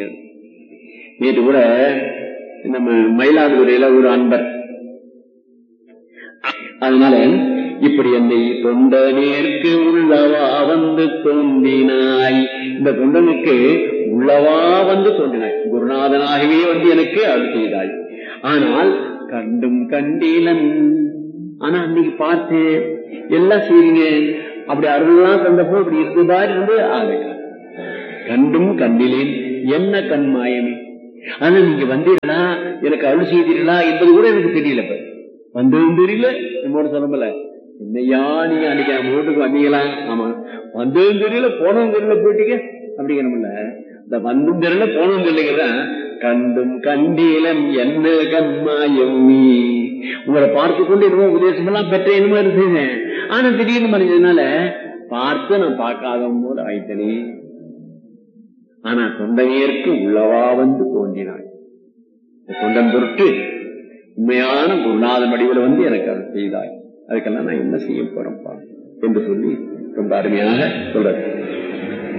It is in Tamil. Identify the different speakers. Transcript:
Speaker 1: அப்படிங்கிறது நேற்று கூட நம்ம மயிலாடுதுறையில ஒரு அன்பர் அதனால இப்படி என்னை தொண்டனேற்கு உள்ளவா வந்து தோன்றினாய் இந்த தொண்டனுக்கு உள்ளவா வந்து தோன்றினாய் குருநாதனாகவே வந்து எனக்கு அருள் செய்தாய் ஆனால் கண்டும் கண்டீலன் ஆனா அன்னைக்கு பார்த்து எல்லாம் செய்றீங்க அப்படி அருள்லாம் தந்தப்போ இப்படி இருக்கு மாதிரி இருந்து ஆகல கண்டும் கண்டிலேன் என்ன கண் மாயமே ஆனா நீங்க வந்தீர்களா எனக்கு அருள் செய்தீர்களா என்பது கூட எனக்கு தெரியல இப்ப வந்ததும் தெரியல நம்மோட சொல்லல என்னையா நீங்க அன்னைக்கு நம்ம வீட்டுக்கு வந்தீங்களா ஆமா வந்ததும் தெரியல போனதும் தெரியல போயிட்டீங்க அப்படிங்கிறோம்ல இந்த வந்தும் தெரியல போனதும் தெரியலதான் கண்டும் கண்டீலம் என்ன கண்மாயம் நீ உங்களை பார்த்து கொண்டு என்னமோ உபதேசம் எல்லாம் பெற்ற என்னமோ இருந்தேன் ஆனா திடீர்னு மறைஞ்சதுனால பார்த்து நான் பார்க்காதவன் போல ஆயிட்டனே ஆனா தொண்டையேற்கு உள்ளவா வந்து தோன்றினாய் இந்த தொண்டன் பொருட்டு உண்மையான குருநாதன் வடிவில் வந்து எனக்கு அதை செய்தாய் அதுக்கெல்லாம் நான் என்ன செய்ய போறேன்ப்பா என்று சொல்லி ரொம்ப அருமையாக சொல்றது